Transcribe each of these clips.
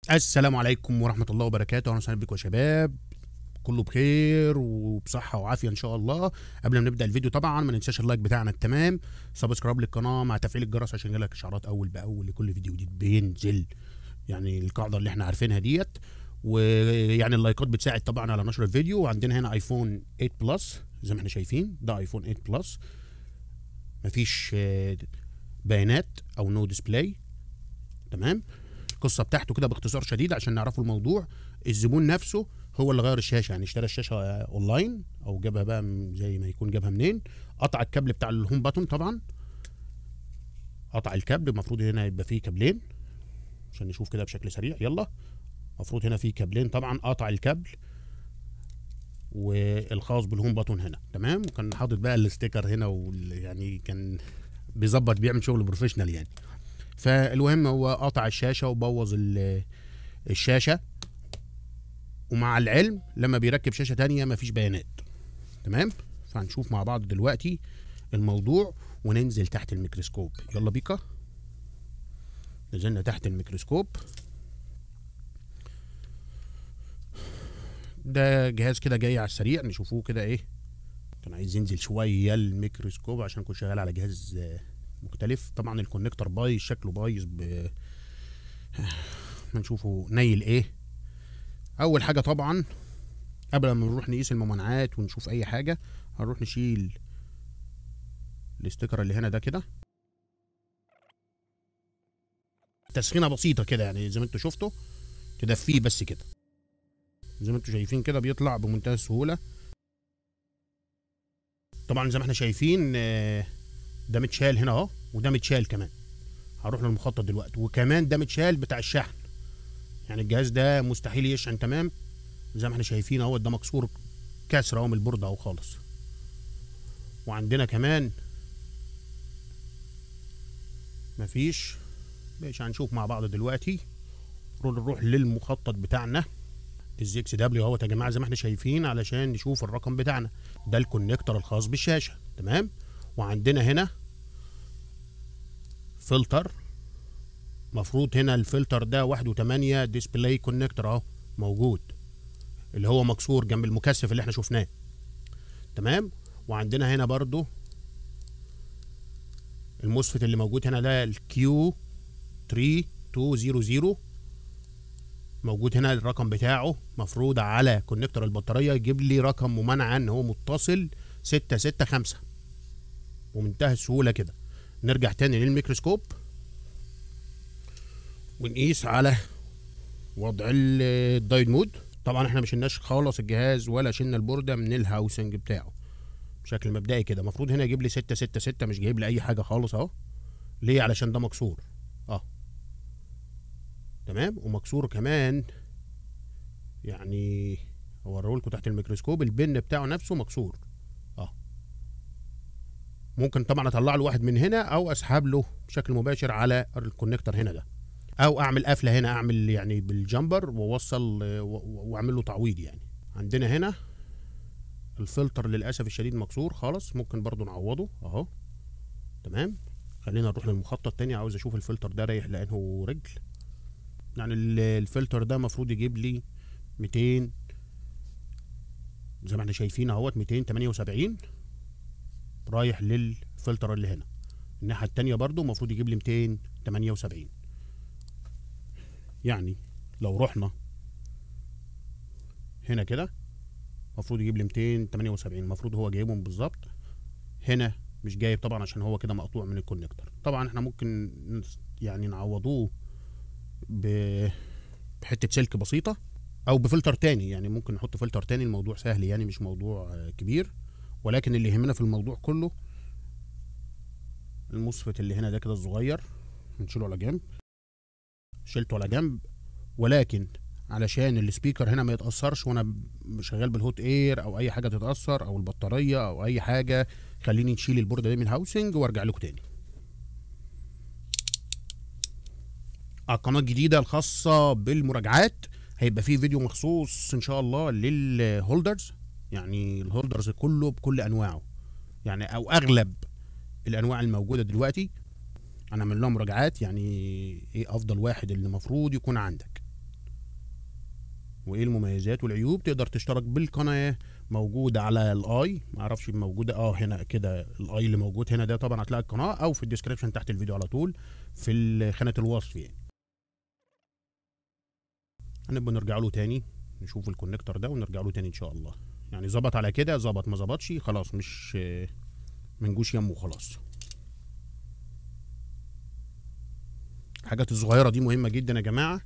السلام عليكم ورحمة الله وبركاته أهلا وسهلا بكم يا شباب كله بخير وبصحة وعافية إن شاء الله قبل ما نبدأ الفيديو طبعا ما ننساش اللايك بتاعنا التمام سبسكرايب للقناة مع تفعيل الجرس عشان يجيلك إشعارات أول بأول لكل فيديو جديد بينزل يعني القاعدة اللي احنا عارفينها ديت ويعني اللايكات بتساعد طبعا على نشر الفيديو وعندنا هنا ايفون 8 بلس زي ما احنا شايفين ده ايفون 8 بلس مفيش آه، بيانات او نو ديسبلاي تمام القصه بتاعته كده باختصار شديد عشان نعرفوا الموضوع الزبون نفسه هو اللي غير الشاشه يعني اشترى الشاشه اونلاين او جابها بقى من- زي ما يكون جابها منين قطع الكابل بتاع الهوم باتون طبعا قطع الكابل المفروض هنا يبقى فيه كابلين عشان نشوف كده بشكل سريع يلا المفروض هنا فيه كابلين طبعا قطع الكابل والخاص بالهوم باتون هنا تمام وكان حاطط بقى الاستيكر هنا وال- يعني كان بيظبط بيعمل شغل بروفيشنال يعني فالمهم هو قطع الشاشه وبوظ ال- الشاشه ومع العلم لما بيركب شاشه تانية مفيش بيانات تمام فهنشوف مع بعض دلوقتي الموضوع وننزل تحت الميكروسكوب يلا بيكا نزلنا تحت الميكروسكوب ده جهاز كده جاي على السريع نشوفوه كده ايه كان عايز ينزل شويه الميكروسكوب عشان كنت شغال على جهاز آه، مختلف طبعا الكونكتور بايظ شكله بايظ ب ما نشوفه نيل ايه اول حاجه طبعا قبل ما نروح نقيس الممانعات ونشوف اي حاجه هنروح نشيل الاستيكر اللي هنا ده كده تسخينه بسيطه كده يعني زي ما انتوا شفتوا تدفيه بس كده زي ما انتوا شايفين كده بيطلع بمنتهى السهوله طبعا زي ما احنا شايفين آه، ده متشال هنا اهو وده متشال كمان هروح للمخطط دلوقتي وكمان ده متشال بتاع الشحن يعني الجهاز ده مستحيل يشحن تمام زي ما احنا شايفين اهو ده مكسور كسر اهو من البورده اهو خالص وعندنا كمان مفيش ماشي هنشوف مع بعض دلوقتي نروح للمخطط بتاعنا الزي اكس دبليو اهوت يا جماعه زي ما احنا شايفين علشان نشوف الرقم بتاعنا ده الكونكتور الخاص بالشاشه تمام وعندنا هنا فلتر مفروض هنا الفلتر ده واحد وتمانية ديسبلاي كونكتور اهو موجود اللي هو مكسور جنب المكثف اللي احنا شفناه تمام وعندنا هنا برضو المسفت اللي موجود هنا ده الكيو 3200 موجود هنا الرقم بتاعه مفروض على كونكتور البطاريه يجيب لي رقم ممانعه ان هو متصل 665 ومنتهى السهوله كده نرجع تاني للميكروسكوب ونقيس على وضع ال- الدايد مود طبعا احنا ما شلناش خالص الجهاز ولا شلنا البورده من الهاوسنج بتاعه بشكل مبدئي كده المفروض هنا يجيب لي 666 مش جايب لي اي حاجه خالص اهو ليه علشان ده مكسور اه تمام ومكسور كمان يعني اوريهولكوا تحت الميكروسكوب البن بتاعه نفسه مكسور اه ممكن طبعا اطلع له واحد من هنا او اسحب له بشكل مباشر على الكونكتور هنا ده او اعمل قفله هنا اعمل يعني بالجمبر واوصل آه، و- و- واعمل له تعويض يعني عندنا هنا الفلتر للاسف الشديد مكسور خالص ممكن برضو نعوضه اهو تمام خلينا نروح للمخطط تاني عاوز اشوف الفلتر ده رايح لانه رجل يعني ال- الفلتر ده المفروض يجيب لي 200 زي ما احنا شايفين اهوت 278 رايح للفلتر اللي هنا الناحيه التانيه برضو المفروض يجيب لي 278 يعني لو رحنا هنا كده المفروض يجيب لي 278 المفروض هو جايبهم بالظبط هنا مش جايب طبعا عشان هو كده مقطوع من الكونكتور طبعا احنا ممكن نس- يعني نعوضوه ب- بحته سلك بسيطه او بفلتر تاني يعني ممكن نحط فلتر تاني الموضوع سهل يعني مش موضوع آه، كبير ولكن اللي يهمنا في الموضوع كله المسفت اللي هنا ده كده الصغير نشيله على جنب شلته على جنب ولكن علشان السبيكر هنا ما يتاثرش وانا ب- شغال بالهوت اير او اي حاجه تتاثر او البطاريه او اي حاجه خليني نشيل البورده دي من الهاوسنج وارجع لكم تاني على القناه الجديده الخاصه بالمراجعات هيبقى فيه فيديو مخصوص ان شاء الله للهولدرز يعني الهولدرز كله بكل انواعه يعني او اغلب الانواع الموجوده دلوقتي انا عامل لهم مراجعات يعني ايه افضل واحد اللي المفروض يكون عندك وايه المميزات والعيوب تقدر تشترك بالقناه موجود على الاي ما اعرفش موجوده اه هنا كده الاي اللي موجود هنا ده طبعا هتلاقي القناه او في الديسكربشن تحت الفيديو على طول في خانه الوصف يعني هنبقى نرجع له تاني نشوف الكونكتور ده ونرجع له تاني ان شاء الله يعني ظبط على كده ظبط ما ظبطش خلاص مش منجوش يمه خلاص الحاجات الصغيره دي مهمه جدا يا جماعه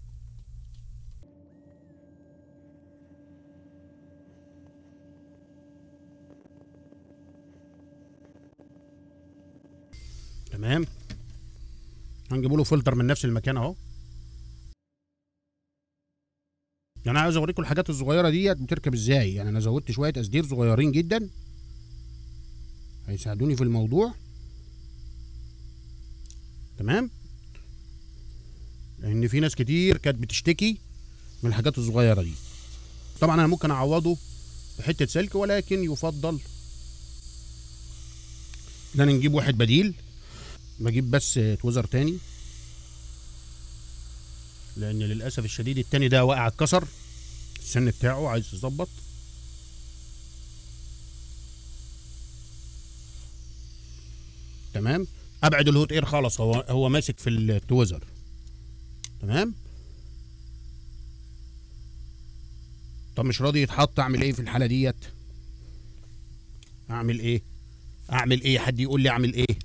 تمام هنجيبوا له فلتر من نفس المكان اهو يعني عايز اوريكم الحاجات الصغيره ديت بتركب ازاي يعني انا زودت شويه اسدير صغيرين جدا هيساعدوني في الموضوع تمام لان في ناس كتير كانت بتشتكي من الحاجات الصغيره دي طبعا انا ممكن اعوضه بحته سلك ولكن يفضل ان انا نجيب واحد بديل بجيب بس توزر تاني لان للاسف الشديد التاني ده واقع اتكسر السن بتاعه عايز يظبط تمام ابعد الهوت اير خالص هو هو ماسك في التوزر تمام طب مش راضي يتحط اعمل ايه في الحاله ديت اعمل ايه اعمل ايه حد يقول لي اعمل ايه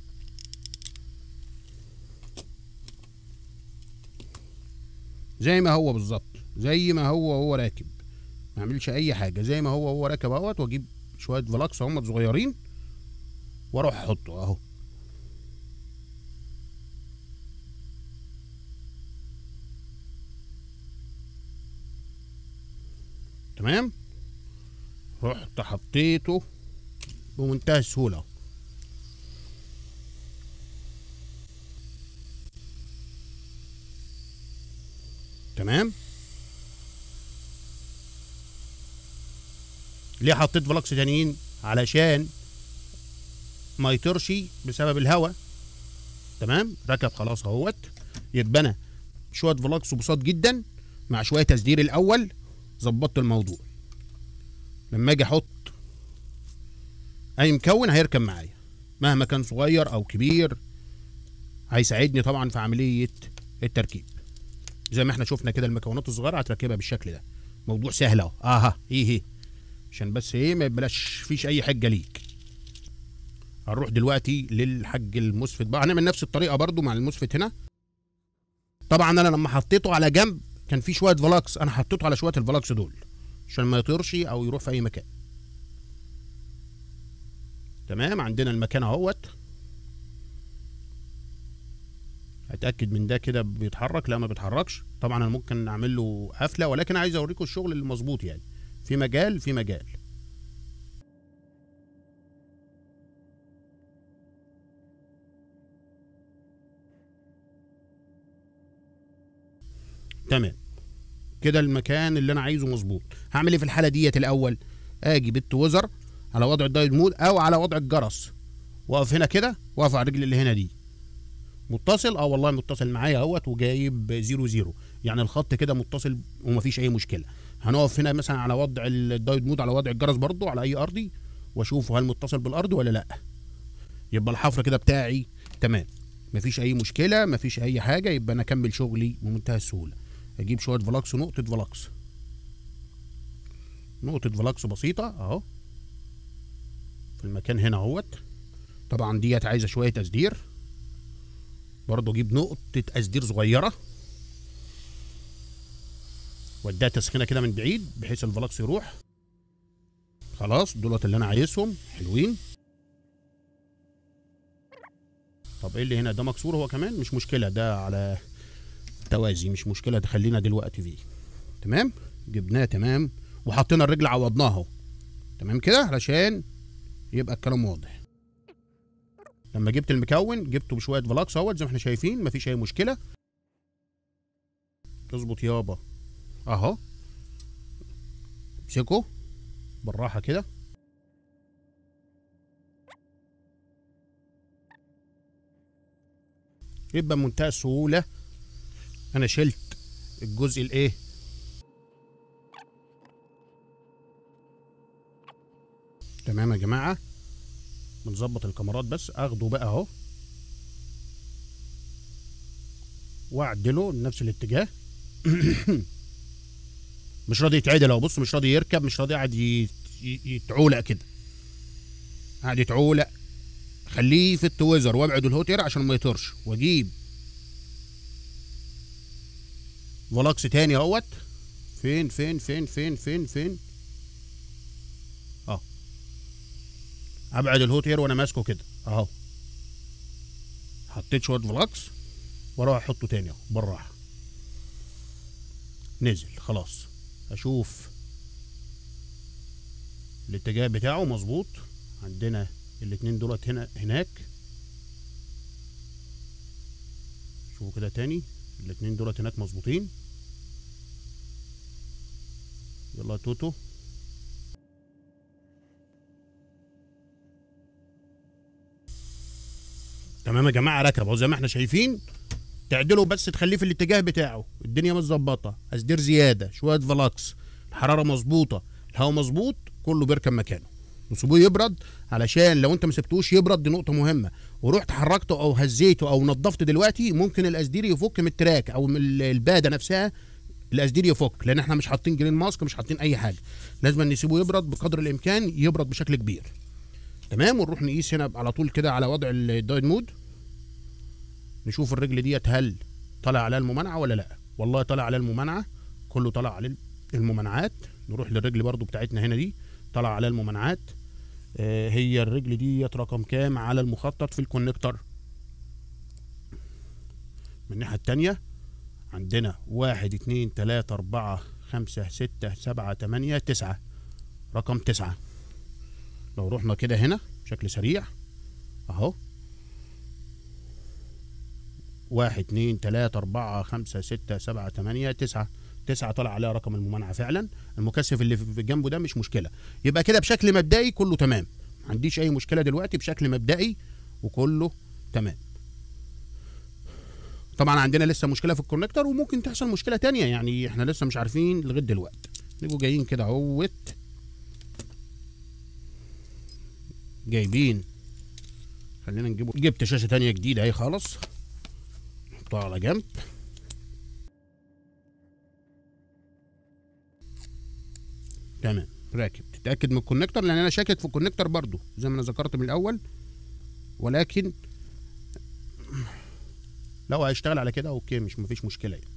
زي ما هو بالظبط زي ما هو هو راكب ما اعملش اي حاجه زي ما هو هو راكب اهوت واجيب شويه فلاكس هم صغيرين واروح احطه اهو تمام رحت حطيته بمنتهى السهوله تمام ليه حطيت فلوكس تانيين علشان ما يطيرش بسبب الهواء تمام ركب خلاص اهوت يبقى انا شويه فلوكس بساط جدا مع شويه تسدير الاول ظبطت الموضوع لما اجي احط اي مكون هيركب معايا مهما كان صغير او كبير هيساعدني طبعا في عمليه التركيب زي ما احنا شفنا كده المكونات الصغيره هتركبها بالشكل ده موضوع سهل اهو اها ايه ايه عشان بس ايه ما يبلاش فيش اي حجه ليك هنروح دلوقتي للحج المسفت بقى هنعمل نفس الطريقه برضو مع المسفت هنا طبعا انا لما حطيته على جنب كان في شويه فلاكس انا حطيته على شويه الفلاكس دول عشان ما يطيرش او يروح في اي مكان تمام عندنا المكان اهوت اتاكد من ده كده بيتحرك لا ما بيتحركش طبعا انا ممكن اعمل له قفله ولكن عايز اوريكم الشغل المظبوط يعني في مجال في مجال تمام كده المكان اللي انا عايزه مظبوط هعمل ايه في الحاله ديت الاول اجي بالتوزر على وضع الدايد مود او على وضع الجرس واقف هنا كده واقف على الرجل اللي هنا دي متصل اه والله متصل معايا اهوت وجايب زيرو زيرو يعني الخط كده متصل ومفيش اي مشكله هنقف هنا مثلا على وضع الدايد مود على وضع الجرس برضو على اي ارضي واشوفه هل متصل بالارض ولا لا يبقى الحفر كده بتاعي تمام مفيش اي مشكله مفيش اي حاجه يبقى انا اكمل شغلي بمنتهى السهوله اجيب شويه فلاكس ونقطه فلاكس نقطه فلاكس بسيطه اهو في المكان هنا اهوت طبعا ديت عايزه شويه تسدير برضه اجيب نقطه اسدير صغيره واديها تسخينه كده من بعيد بحيث الفلاكس يروح خلاص دولت اللي انا عايزهم حلوين طب ايه اللي هنا ده مكسور هو كمان مش مشكله ده على توازي مش مشكله تخلينا دلوقتي فيه تمام جبناه تمام وحطينا الرجل عوضناها اهو تمام كده علشان يبقى الكلام واضح لما جبت المكون جبته بشويه فلاكس اهوت زي ما احنا شايفين مفيش اي مشكله تظبط يابا اهو امسكه بالراحه كده يبقى بمنتهى السهوله انا شلت الجزء الايه تمام يا جماعه بنظبط الكاميرات بس اخده بقى اهو واعدله لنفس الاتجاه مش راضي يتعدل اهو بص مش راضي يركب مش راضي قاعد يت- ي- يتعولق كده قاعد يتعولق خليه في التويزر وابعد الهوتير عشان ما يطيرش واجيب فلاكس تاني اهوت فين فين فين فين فين فين اه ابعد الهوتير وانا ماسكه كده اهو حطيت شويه فلاكس واروح احطه تاني اهو بالراحه نزل خلاص اشوف الاتجاه بتاعه مظبوط عندنا الاتنين دولت هنا هناك شوفوا كده تاني الاتنين دولت هناك مظبوطين يلا يا توتو تمام يا جماعه ركب اهو زي ما احنا شايفين تعدله بس تخليه في الاتجاه بتاعه الدنيا متظبطه اسدير زياده شويه فلاكس الحراره مظبوطه الهواء مظبوط كله بيركب مكانه وسيبوه يبرد علشان لو انت ما سبتوش يبرد دي نقطه مهمه ورحت حركته او هزيته او نضفت دلوقتي ممكن الاسدير يفك من التراك او من ال- الباده نفسها الاسدير يفك لان احنا مش حاطين جرين ماسك مش حاطين اي حاجه لازم نسيبه يبرد بقدر الامكان يبرد بشكل كبير تمام ونروح نقيس هنا على طول كده على وضع الدايد مود نشوف الرجل ديت هل طالع عليها الممانعه ولا لا والله طالع عليها الممانعه كله طالع عليه الممانعات نروح للرجل برضو بتاعتنا هنا دي طالع عليها الممانعات آه هي الرجل ديت رقم كام على المخطط في الكونكتور من الناحيه التانية عندنا واحد اتنين تلاتة أربعة خمسة ستة سبعة تمانية تسعة رقم تسعة لو رحنا كده هنا بشكل سريع أهو واحد اتنين تلاتة أربعة خمسة ستة سبعة تمانية تسعة تسعة طلع عليها رقم الممانعة فعلا المكثف اللي في جنبه ده مش مشكلة يبقى كده بشكل مبدئي كله تمام ما عنديش أي مشكلة دلوقتي بشكل مبدئي وكله تمام طبعا عندنا لسه مشكلة في الكونكتور وممكن تحصل مشكلة تانية يعني احنا لسه مش عارفين لغاية دلوقتي نيجوا جايين كده اهوت جايبين خلينا نجيبه جبت شاشة تانية جديدة اهي خالص نحطها على جنب تمام راكب تتاكد من الكونكتور لان انا شاكك في الكونكتور برضو زي ما انا ذكرت من الاول ولكن لو هيشتغل على كده اوكي مش مفيش مشكله يعني.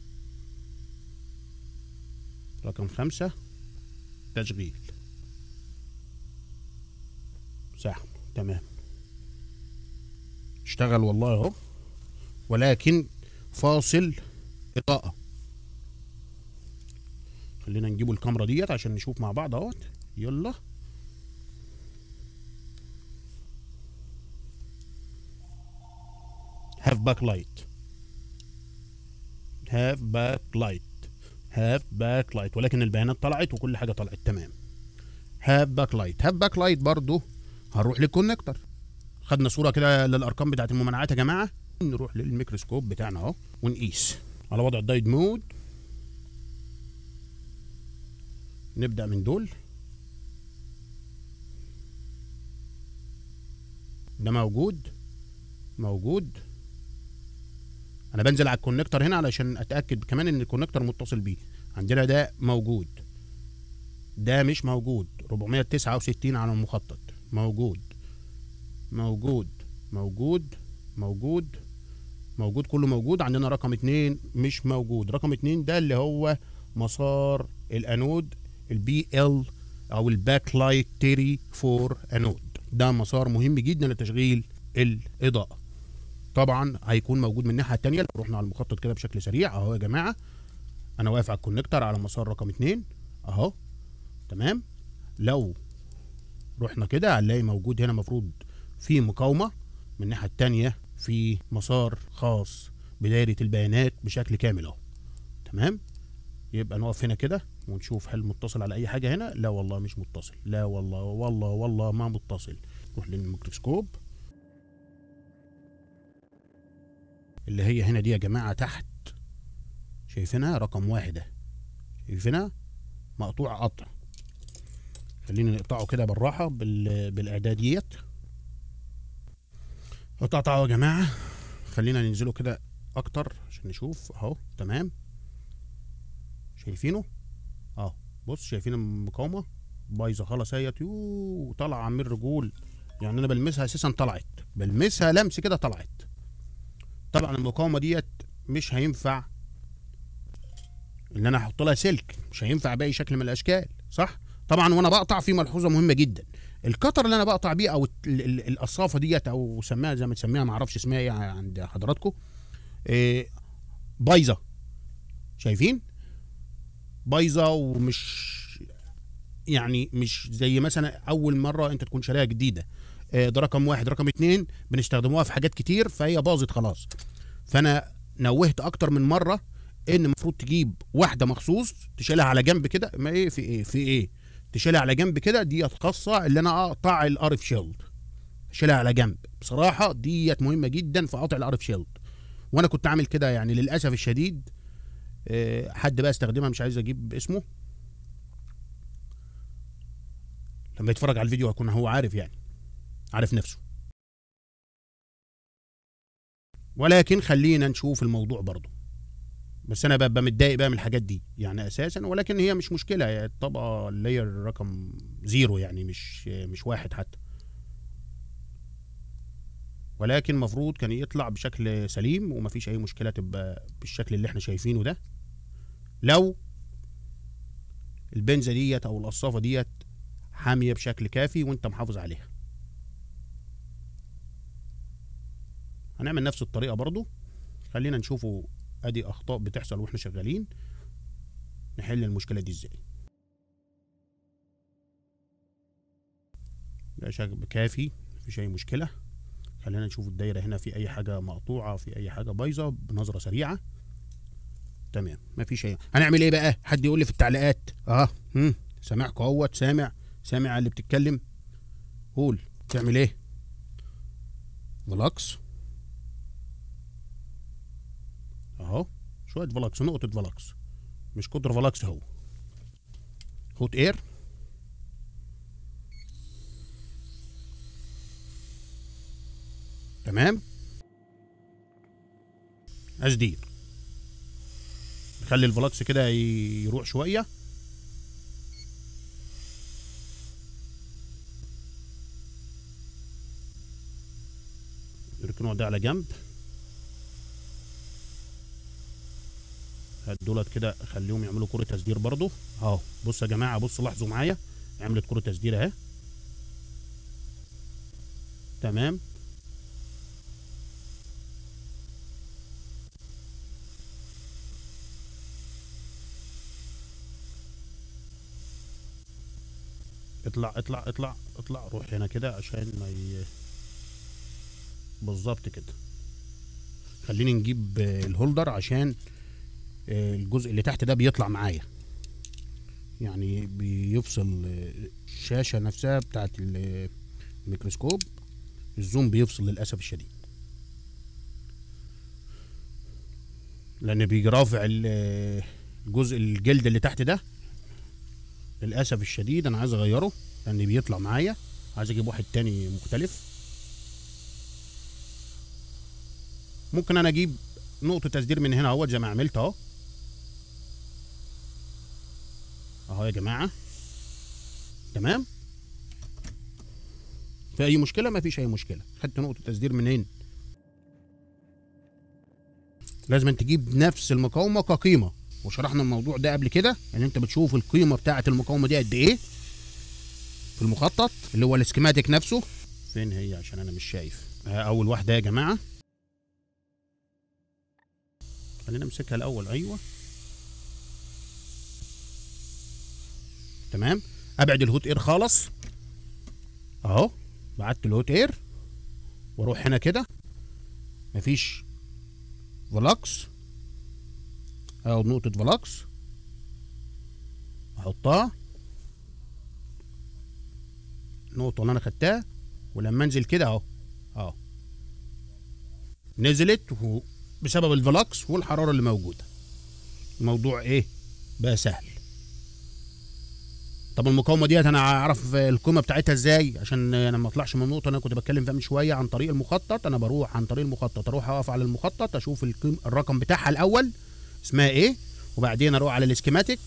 رقم خمسة تشغيل صح تمام اشتغل والله اهو ولكن فاصل اضاءة خلينا نجيبوا الكاميرا ديت عشان نشوف مع بعض اهوت يلا هاف باك لايت هاف باك لايت هاف باك لايت ولكن البيانات طلعت وكل حاجه طلعت تمام هاف باك لايت هاف باك لايت برضو هنروح للكونكتور خدنا صوره كده للارقام بتاعت الممانعات يا جماعه نروح للميكروسكوب بتاعنا اهو ونقيس على وضع الدايد مود نبدا من دول ده موجود موجود انا بنزل على الكونكتور هنا علشان اتاكد كمان ان الكونكتور متصل بيه عندنا ده موجود ده مش موجود 469 على المخطط موجود موجود موجود موجود موجود كله موجود عندنا رقم اتنين مش موجود رقم اتنين ده اللي هو مسار الانود البي ال او الباك لايت تيري فور انود ده مسار مهم جدا لتشغيل الاضاءه طبعا هيكون موجود من الناحيه التانية لو رحنا على المخطط كده بشكل سريع اهو يا جماعه انا واقف على الكونكتور على مسار رقم اتنين اهو تمام لو رحنا كده هنلاقي موجود هنا مفروض في مقاومه من الناحيه التانية في مسار خاص بدايره البيانات بشكل كامل اهو تمام يبقى نقف هنا كده ونشوف هل متصل على اي حاجه هنا لا والله مش متصل لا والله والله والله ما متصل نروح للميكروسكوب اللي هي هنا دي يا جماعه تحت شايفينها رقم واحد ده شايفينها مقطوع قطع خلينا نقطعه كده بالراحه بال... بالاعداديات قطعته يا جماعه خلينا ننزله كده اكتر عشان نشوف اهو تمام شايفينه اهو بص شايفين المقاومه بايظه خلاص اهي يو طالعه من الرجول يعني انا بلمسها اساسا طلعت بلمسها لمس كده طلعت طبعا المقاومه ديت مش هينفع ان انا احط لها سلك مش هينفع باي شكل من الاشكال صح طبعا وانا بقطع في ملحوظه مهمه جدا القطر اللي انا بقطع بيه او ال- ال- القصافه ديت او سميها زي ما تسميها ما اعرفش اسمها ايه عند حضراتكم إيه بايظه شايفين بايظه ومش يعني مش زي مثلا اول مره انت تكون شاريها جديده آه، ده رقم واحد رقم اتنين بنستخدموها في حاجات كتير فهي باظت خلاص فانا نوهت اكتر من مره ان المفروض تجيب واحده مخصوص تشيلها على جنب كده ما ايه في ايه في ايه تشيلها على جنب كده ديت خاصه اللي انا اقطع الارف شيلد شيلها على جنب بصراحه ديت مهمه جدا في قطع الارف شيلد وانا كنت عامل كده يعني للاسف الشديد آه، حد بقى استخدمها مش عايز اجيب اسمه لما يتفرج على الفيديو هيكون هو عارف يعني عارف نفسه ولكن خلينا نشوف الموضوع برضه بس انا ببقى متضايق بقى من الحاجات دي يعني اساسا ولكن هي مش مشكله هي الطبقه اللاير رقم زيرو يعني مش مش واحد حتى ولكن المفروض كان يطلع بشكل سليم ومفيش اي مشكله تبقى بالشكل اللي احنا شايفينه ده لو البنزه ديت او القصافه ديت حاميه بشكل كافي وانت محافظ عليها هنعمل نفس الطريقه برضو خلينا نشوفوا ادي اخطاء بتحصل واحنا شغالين نحل المشكله دي ازاي ده شكل كافي مفيش اي مشكله خلينا نشوف الدايره هنا في اي حاجه مقطوعه في اي حاجه بايظه بنظره سريعه تمام مفيش اي هنعمل ايه بقى حد يقول لي في التعليقات اه هم سامعك اهوت سامع سامع اللي بتتكلم قول تعمل ايه فلوكس اهو شويه فلوكس نقطه فلوكس مش قدر فلوكس هو هوت اير تمام اشديد نخلي الفلوكس كده ي- يروح شويه نركنه ده على جنب هات دولت كده خليهم يعملوا كرة تسدير برضو اهو بص يا جماعة بصوا لاحظوا معايا عملت كرة تسدير اهي تمام اطلع اطلع اطلع اطلع روح هنا كده عشان ما ي... بالظبط كده خليني نجيب آه، الهولدر عشان آه، الجزء اللي تحت ده بيطلع معايا يعني بيفصل آه، الشاشة نفسها بتاعت ال- الميكروسكوب الزوم بيفصل للأسف الشديد لأن بيجي رافع ال- آه، الجزء الجلد اللي تحت ده للأسف الشديد أنا عايز أغيره لأن بيطلع معايا عايز أجيب واحد تاني مختلف ممكن انا اجيب نقطه تسدير من هنا اهوت زي ما عملت اهو اهو يا جماعه تمام في اي مشكله ما فيش اي مشكله خدت نقطه تسدير منين لازم أن تجيب نفس المقاومه كقيمه وشرحنا الموضوع ده قبل كده ان انت بتشوف القيمه بتاعه المقاومه دي قد ايه في المخطط اللي هو الاسكيماتيك نفسه فين هي عشان انا مش شايف آه، اول واحده يا جماعه خلينا نمسكها الاول ايوه تمام ابعد الهوت اير خالص اهو بعدت الهوت اير واروح هنا كده مفيش فلوكس اخد نقطة فلوكس احطها النقطة اللي انا خدتها ولما انزل كده اهو اهو نزلت و- بسبب الفلوكس والحرارة اللي موجودة الموضوع ايه بقى سهل طب المقاومه ديت انا اعرف القيمه بتاعتها ازاي عشان انا ما اطلعش من النقطه اللي انا كنت بتكلم فيها من شويه عن طريق المخطط انا بروح عن طريق المخطط اروح اقف على المخطط اشوف القيم الرقم بتاعها الاول اسمها ايه وبعدين اروح على الاسكيماتيك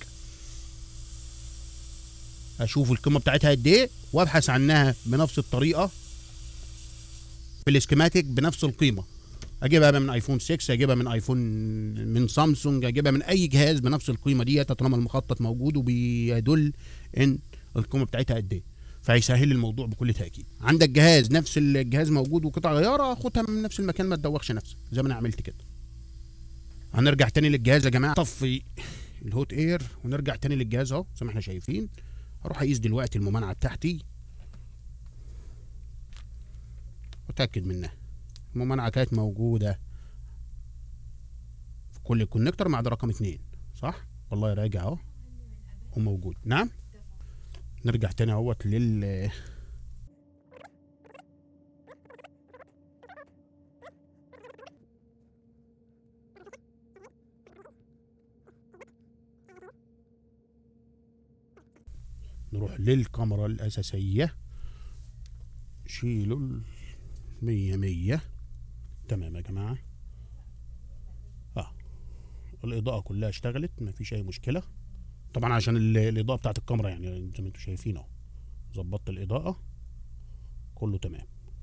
اشوف القيمه بتاعتها قد ايه وابحث عنها بنفس الطريقه في الاسكيماتيك بنفس القيمه اجيبها من ايفون 6 اجيبها من ايفون من سامسونج اجيبها من اي جهاز بنفس القيمه ديت طالما المخطط موجود وبيدل ان القيمه بتاعتها قد ايه فهيسهل لي الموضوع بكل تاكيد عندك جهاز نفس الجهاز موجود وقطع غياره خدها من نفس المكان ما تدوخش نفسك زي ما انا عملت كده هنرجع تاني للجهاز يا جماعه طفي الهوت اير ونرجع تاني للجهاز اهو زي ما احنا شايفين هروح اقيس دلوقتي الممانعه بتاعتي واتاكد منها الممانعه كانت موجوده في كل الكونكتور ما عدا رقم اتنين صح والله راجع اهو وموجود نعم نرجع تاني اهوت لل نروح للكاميرا الأساسية شيلوا المية مية تمام يا جماعة اه الإضاءة كلها اشتغلت مفيش أي مشكلة طبعا عشان ال- الإضاءة بتاعت الكاميرا يعني زي ما انتم شايفين اهو ظبطت الإضاءة كله تمام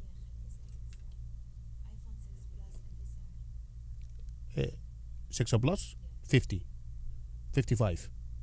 إيه، 6 بلس 50 55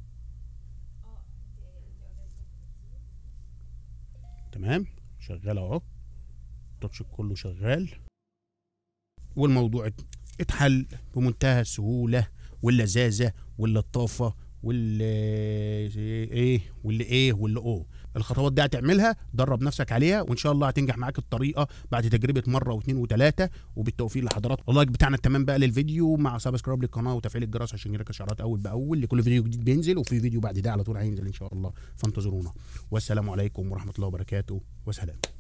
تمام شغال اهو التاتش كله شغال والموضوع ات- اتحل بمنتهى السهوله واللذاذه واللطافه واللي ايه واللي ايه واللي او الخطوات دي هتعملها درب نفسك عليها وان شاء الله هتنجح معاك الطريقه بعد تجربه مره واثنين وثلاثه وبالتوفيق لحضراتكم اللايك بتاعنا التمام بقى للفيديو مع سبسكرايب للقناه وتفعيل الجرس عشان يجيلك اشعارات اول باول لكل فيديو جديد بينزل وفي فيديو بعد ده على طول هينزل ان شاء الله فانتظرونا والسلام عليكم ورحمه الله وبركاته وسلام